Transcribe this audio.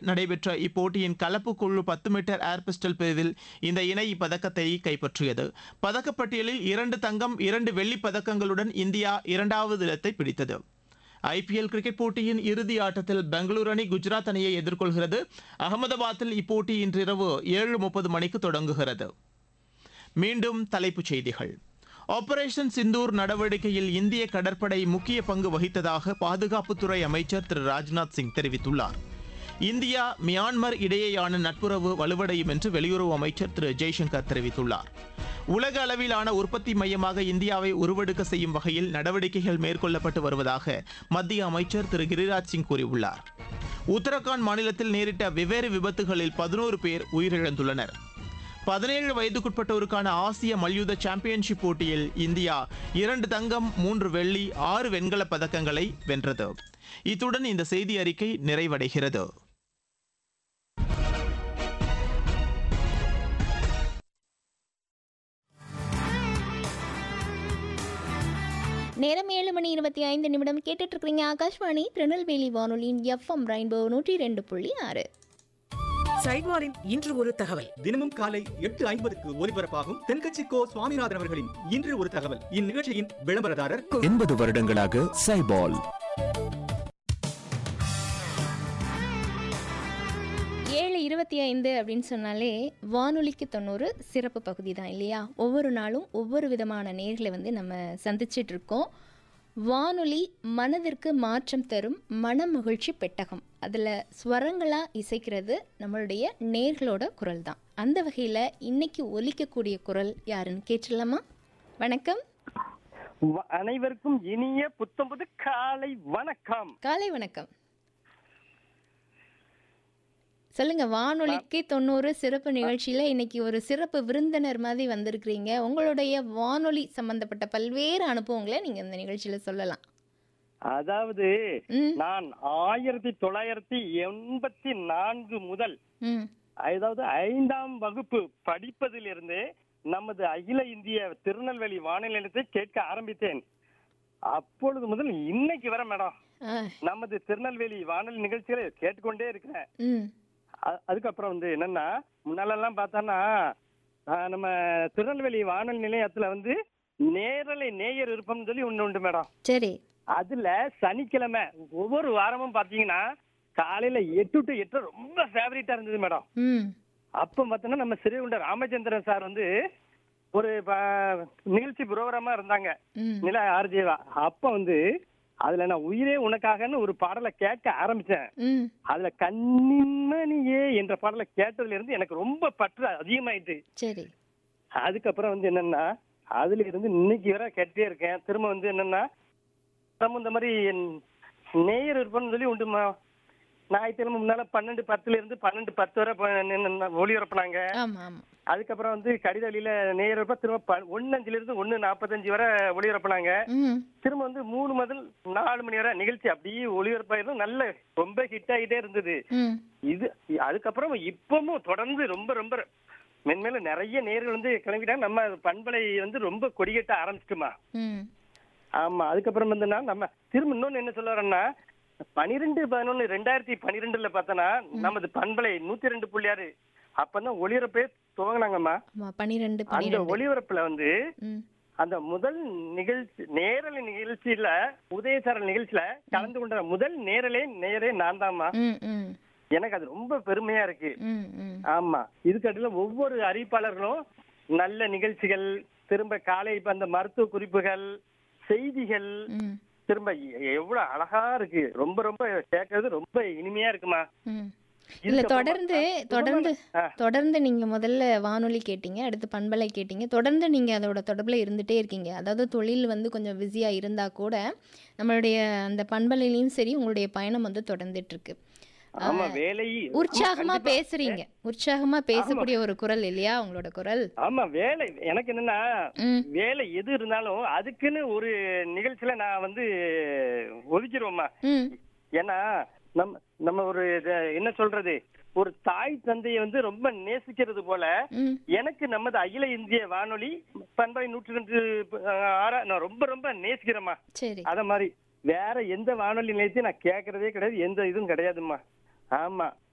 நடைபெற்ற இப்போட்டியின் கலப்பு குழு பத்து மீட்டர் ஏர் பிஸ்டல் பிரிவில் இந்த இணை இப்பதக்கத்தை கைப்பற்றியது பதக்கப்பட்டியலில் இரண்டு தங்கம் இரண்டு வெள்ளிப் பதக்கங்களுடன் இந்தியா இரண்டாவது இடத்தை பிடித்தது ஐபிஎல் கிரிக்கெட் போட்டியின் இறுதி ஆட்டத்தில் பெங்களூரு அணி குஜராத் அணியை எதிர்கொள்கிறது அகமதாபாத்தில் இப்போட்டி இன்றிரவு ஏழு முப்பது மணிக்கு தொடங்குகிறது மீண்டும் தலைப்புச் செய்திகள் ஆபரேஷன் சிந்தூர் நடவடிக்கையில் இந்திய கடற்படை முக்கிய பங்கு வகித்ததாக பாதுகாப்புத்துறை அமைச்சர் திரு ராஜ்நாத் சிங் தெரிவித்துள்ளார் இந்தியா மியான்மர் இடையேயான நட்புறவு வலுவடையும் என்று வெளியுறவு அமைச்சர் திரு ஜெய்சங்கர் தெரிவித்துள்ளார் உலக அளவிலான உற்பத்தி மையமாக இந்தியாவை உருவெடுக்க செய்யும் வகையில் நடவடிக்கைகள் மேற்கொள்ளப்பட்டு வருவதாக மத்திய அமைச்சர் திரு கிரிராஜ் சிங் கூறியுள்ளார் உத்தரகாண்ட் மாநிலத்தில் நேரிட்ட வெவ்வேறு விபத்துகளில் பதினோரு பேர் உயிரிழந்துள்ளனர் பதினேழு வயதுக்குட்பட்டோருக்கான ஆசிய மல்யுத்த சாம்பியன்ஷிப் போட்டியில் இந்தியா இரண்டு தங்கம் மூன்று வெள்ளி ஆறு வெண்கலப் பதக்கங்களை வென்றது இத்துடன் இந்த செய்தி அறிக்கை நிறைவடைகிறது நேரம் ஏழு மணி இருபத்தி ஐந்து நிமிடம் கேட்டுட்டு இருக்கிறீங்க ஆகாஷ்வாணி திருநெல்வேலி வானொலியின் எஃப்எம் ரெயின்போ நூற்றி ரெண்டு புள்ளி ஆறு சைட்வாரின் இன்று ஒரு தகவல் தினமும் காலை எட்டு ஐம்பதுக்கு ஒலிபரப்பாகும் தென்கட்சி கோ சுவாமிநாதன் அவர்களின் இன்று ஒரு தகவல் இந்நிகழ்ச்சியின் விளம்பரதாரர் எண்பது வருடங்களாக சைபால் ஏழு இருபத்தி ஐந்து அப்படின்னு சொன்னாலே வானொலிக்கு தொண்ணூறு சிறப்பு பகுதி தான் இல்லையா ஒவ்வொரு நாளும் ஒவ்வொரு விதமான நேர்களை வந்து நம்ம சந்திச்சிட்டு இருக்கோம் வானொலி மனதிற்கு மாற்றம் தரும் மன மகிழ்ச்சி பெட்டகம் அதில் ஸ்வரங்களாக இசைக்கிறது நம்மளுடைய நேர்களோட குரல் தான் அந்த வகையில் இன்னைக்கு ஒலிக்கக்கூடிய குரல் யாருன்னு கேட்டுடலாமா வணக்கம் வ- அனைவருக்கும் இனிய புத்தம்புது காலை வணக்கம் காலை வணக்கம் சொல்லுங்க வானொலிக்கு தொண்ணூறு சிறப்பு நிகழ்ச்சியில இன்னைக்கு ஒரு சிறப்பு விருந்தினர் மாதிரி வந்திருக்கிறீங்க உங்களுடைய வானொலி சம்பந்தப்பட்ட பல்வேறு அனுபவங்களை நீங்க இந்த நிகழ்ச்சியில சொல்லலாம் அதாவது ம் நான் ஆயிரத்தி தொள்ளாயிரத்தி எண்பத்தி நான்கு முதல் ம் அதாவது ஐந்தாம் வகுப்பு படிப்பதிலிருந்து நமது அகில இந்திய திருநெல்வேலி வானொலி நிலையத்தை கேட்க ஆரம்பித்தேன் அப்பொழுது முதல் இன்னைக்கு வர மேடம் ஆ நமது திருநெல்வேலி வானொலி நிகழ்ச்சிகளை கேட்டுக்கொண்டே இருக்கிறேன் ம் அ- அதுக்கப்புறம் வந்து என்னன்னா முன்னாலெல்லாம் பார்த்தோன்னா ஆஹ், நம்ம திருநெல்வேலி வானொலி நிலையத்துல வந்து நேரலை நேயர் இருப்பம்னு சொல்லி ஒண்ணு உண்டு மேடம் சரி அதுல சனிக்கிழமை ஒவ்வொரு வாரமும் பாத்தீங்கன்னா காலையில எட்டு டு எட்டு ரொம்ப ஃபேவரட்டா இருந்தது மேடம் ம் அப்ப பார்த்தோன்னா நம்ம சிறுகுண்ட ராமச்சந்திரன் சார் வந்து ஒரு ப- நிகழ்ச்சி புரோகிராமா இருந்தாங்க ம் நில ஆர்ஜேவா அப்ப வந்து அதுல நான் உயிரே உனக்காகன்னு ஒரு பாடலை கேட்க ஆரம்பிச்சேன் ம் அதுல கண்ணின்மணியே என்ற பாடலை கேட்டதுல இருந்து எனக்கு ரொம்ப பற்று அதிகமாயிட்டு சரி அதுக்கப்புறம் வந்து என்னன்னா அதுல இருந்து இன்னைக்கு வரை கேட்டுட்டே இருக்கேன் திரும்ப வந்து என்னன்னா நம்ம இந்த மாதிரி என் நேயர் இருப்போம்னு சொல்லி உண்டுமா ஞாயிற்றுக்கிழமை முன்னால பன்னெண்டு பத்துல இருந்து பன்னெண்டு பத்து வரை ப- நின்னு ஒளிபரப்புனாங்க ஆமா ஆமா அதுக்கப்புறம் வந்து கடித வழியில நேயர் இருப்ப திரும்ப ப- ஒண்ணு அஞ்சுல இருந்து ஒண்ணு நாற்பத்தஞ்சு வரை ஒளிபரப்புனாங்க ம் திரும்ப வந்து மூணு முதல் நாலு மணி வரை நிகழ்ச்சி அப்படியே ஒளிபரப்பாயிரும் நல்ல ரொம்ப ஹிட் ஆகிட்டே இருந்தது ம் இது அதுக்கப்புறம் இப்பவும் தொடர்ந்து ரொம்ப ரொம்ப மென்மேலும் நிறைய நேர்கள் வந்து கிளம்பிட்டாங்க நம்ம பண்பலை வந்து ரொம்ப கொடிகட்ட ஆரம்பிச்சிட்டுமா ம் ஆமா அதுக்கப்புறம் வந்துன்னா நம்ம திரும்ப இன்னொன்னு என்ன சொல்ல வரேன்னா பனிரெண்டு பதினொன்னு ரெண்டாயிரத்தி பனிரெண்டுல பார்த்தோன்னா நமது பண்பலை நூத்தி ரெண்டு புள்ளியாரு அப்பதான் ஒளிபரப்பே துவங்கினாங்கம்மா ஆமா பன்னிரெண்டு அந்த பன்னிரெண்டு ஒளிபரப்புல வந்து ம் அந்த முதல் நிகழ்ச்சி நேரலை நிகழ்ச்சியில உதயசாரல் நிகழ்ச்சியில கலந்து கொண்ட முதல் நேரலே நேரே நான் தான்மா ம் ம் எனக்கு அது ரொம்ப பெருமையா இருக்கு ம் ம் ஆமா இதுக்கடுல ஒவ்வொரு அறிவிப்பாளர்களும் நல்ல நிகழ்ச்சிகள் திரும்ப காலை இப்ப அந்த மருத்துவ குறிப்புகள் செய்திகள் ம் திரும்ப எ- எவ்வளவு அழகா இருக்கு ரொம்ப ரொம்ப கேட்கறது ரொம்ப இனிமையா இருக்குமா ம் இல்ல இதுக்கப்புறமா- தொடர்ந்து ஆ, தொடர்ந்து ஆ. தொடர்ந்து நீங்க முதல்ல வானொலி கேட்டீங்க அடுத்து பண்பலை கேட்டீங்க தொடர்ந்து நீங்க அதோட தொடர்புல இருந்துட்டே இருக்கீங்க அதாவது தொழில் வந்து கொஞ்சம் பிஸியா இருந்தா கூட நம்மளுடைய அந்த பண்பலையிலயும் சரி உங்களுடைய பயணம் வந்து தொடர்ந்துட்டு இருக்கு ஆமா வேலை உற்சாகமா ஆமா, கண்டிப்பா. பேசுறீங்க உற்சாகமா பேசக்கூடிய ஒரு குரல் இல்லையா உங்களோட குரல் ஆமா வேலை எனக்கு என்னன்னா ம் வேலை எது இருந்தாலும் அதுக்குன்னு ஒரு நிகழ்ச்சியில நான் வந்து ஒதுக்கிடுவோம்மா ம் ஏன்னா நம்ம நம்ம ஒரு இது என்ன சொல்றது ஒரு தாய் தந்தையை வந்து ரொம்ப நேசிக்கிறது போல ம் எனக்கு நமது அகில இந்திய வானொலி பண்பலை நூற்றி ரெண்டு அஹ், ஆறா நான் ரொம்ப ரொம்ப நேசிக்கிறேம்மா சரி அத மாதிரி வேற எந்த வானொலி நிலையத்தையும் நான் கேட்கறதே கிடையாது எந்த இதுவும் கிடையாதும்மா ஆமா